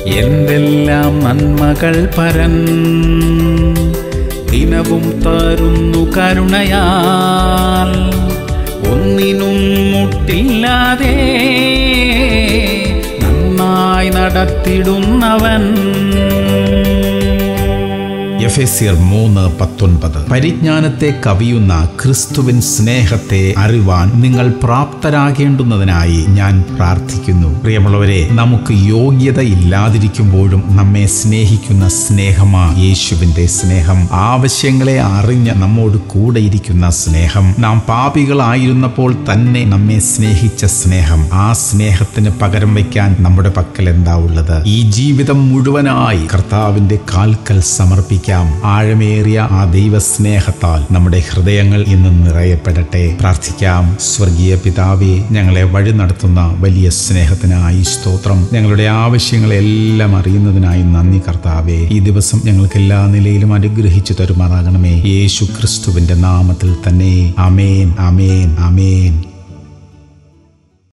എന്തെല്ലാം നന്മകൾ പരൻ ദിനവും തരുന്നു കരുണയാൽ ഒന്നിനും മുട്ടില്ലാതെ നന്നായി നടത്തിടുന്നവൻ എഫേസിയർ മൂന്ന് പത്തൊൻപത് പരിജ്ഞാനത്തെ കവിയുന്ന ക്രിസ്തുവിൻ സ്നേഹത്തെ അറിവാൻ നിങ്ങൾ പ്രാപ്തരാകേണ്ടുന്നതിനായി ഞാൻ പ്രാർത്ഥിക്കുന്നു പ്രിയമുള്ളവരെ നമുക്ക് യോഗ്യത ഇല്ലാതിരിക്കുമ്പോഴും നമ്മെ സ്നേഹിക്കുന്ന സ്നേഹമാ യേശുവിന്റെ സ്നേഹം ആവശ്യങ്ങളെ അറിഞ്ഞ് നമ്മോട് കൂടെ ഇരിക്കുന്ന സ്നേഹം നാം പാപികളായിരുന്നപ്പോൾ തന്നെ നമ്മെ സ്നേഹിച്ച സ്നേഹം ആ സ്നേഹത്തിന് പകരം വയ്ക്കാൻ നമ്മുടെ പക്കൽ എന്താ ഉള്ളത് ഈ ജീവിതം മുഴുവനായി കർത്താവിന്റെ കാൽക്കൽ സമർപ്പിക്കാം ആഴമേറിയ ആ ദൈവസ്നേഹത്താൽ നമ്മുടെ ഹൃദയങ്ങൾ ഇന്ന് നിറയപ്പെടട്ടെ പ്രാർത്ഥിക്കാം സ്വർഗീയ പിതാവേ ഞങ്ങളെ വഴി നടത്തുന്ന വലിയ സ്നേഹത്തിനായി സ്തോത്രം ഞങ്ങളുടെ ആവശ്യങ്ങളെല്ലാം അറിയുന്നതിനായി നന്ദി കർത്താവേ ഈ ദിവസം ഞങ്ങൾക്ക് എല്ലാ നിലയിലും അനുഗ്രഹിച്ചു തരുമാറാകണമേ യേശു ക്രിസ്തുവിന്റെ നാമത്തിൽ തന്നെ അമേൻ അമേൻ അമേൻ